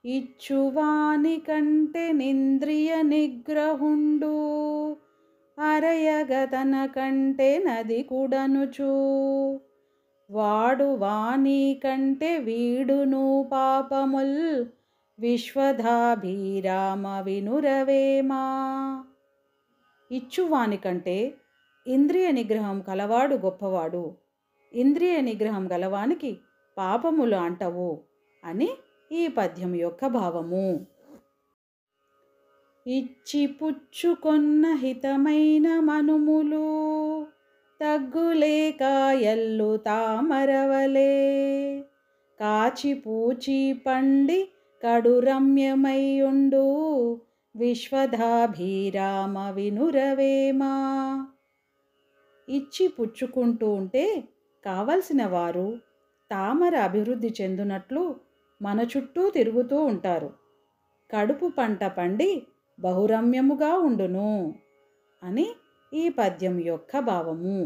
ఇచ్చువాని కంటే నింద్రియ నిగ్రహుండు అరయగతన కంటే నది కుడనుచు వాడు వాని కంటే వీడును పాపముల్ విశ్వధాభిరామ వినురవేమా ఇచ్చువాని కంటే ఇంద్రియ నిగ్రహం కలవాడు గొప్పవాడు ఇంద్రియ నిగ్రహం గలవానికి పాపములు అంటవు అని ఈ పద్యం యొక్క భావము ఇచ్చి పుచ్చుకొన్న హితమైన మనుములు తగ్గులేక ఎల్లు తామరవలే కాచి పూచి పండి కడు రమ్యమయ్యుండు విశ్వధాభిరామ వినురవేమా ఇచ్చి పుచ్చుకుంటూ ఉంటే కావలసిన వారు తామర అభివృద్ధి చెందునట్లు మన చుట్టూ తిరుగుతూ ఉంటారు కడుపు పంట పండి బహురమ్యముగా ఉండును అని ఈ పద్యం యొక్క భావము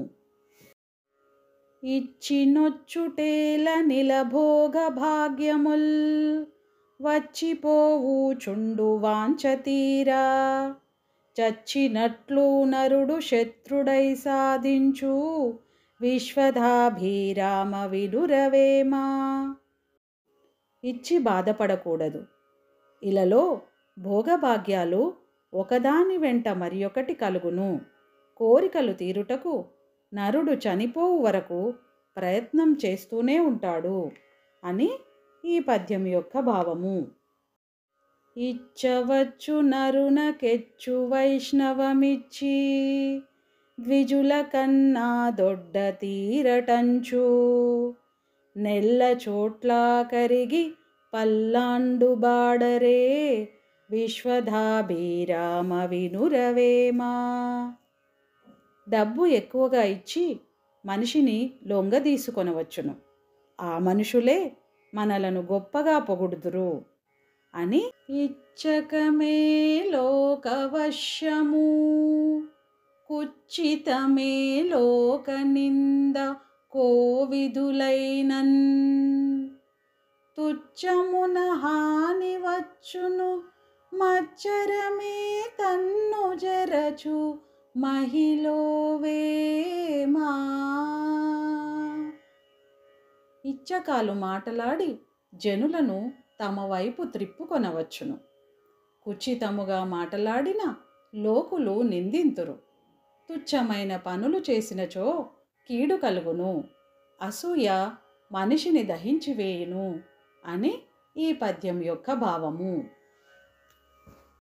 ఇచ్చినొచ్చుటేల నిలభోగ భాగ్యముల్ వచ్చిపోవు చుండు వాంచతీరా చచ్చినట్లు నరుడు శత్రుడై సాధించు విశ్వధాభిరామ వినురవేమా ఇచ్చి బాధపడకూడదు ఇలలో భోగభాగ్యాలు ఒకదాని వెంట మరి ఒకటి కలుగును కోరికలు తీరుటకు నరుడు చనిపోవు వరకు ప్రయత్నం చేస్తూనే ఉంటాడు అని ఈ పద్యం యొక్క భావము ఇచ్చవచ్చు నరునకెచ్చు వైష్ణవమిచ్చి ద్విజుల కన్నా దొడ్డ తీరటంచు నెల్ల చోట్ల కరిగి పల్లాండు బాడరే విశ్వధాభిరామ వినురవేమా డబ్బు ఎక్కువగా ఇచ్చి మనిషిని లొంగదీసుకొనవచ్చును ఆ మనుషులే మనలను గొప్పగా పొగుడుదురు అని ఇచ్చకమే లోకవశ్యము కుచ్చితమే లోక నింద కోవిదులైనన్ తుచ్చమున హాని వచ్చును మచ్చరమే తన్ను జరచు మహిలోవేమా ఇచ్చకాలు మాటలాడి జనులను తమ వైపు త్రిప్పుకొనవచ్చును కుచితముగా మాటలాడిన లోకులు నిందింతురు తుచ్చమైన పనులు చేసినచో కీడు కలుగును అసూయ మనిషిని దహించివేయును అని ఈ పద్యం యొక్క భావము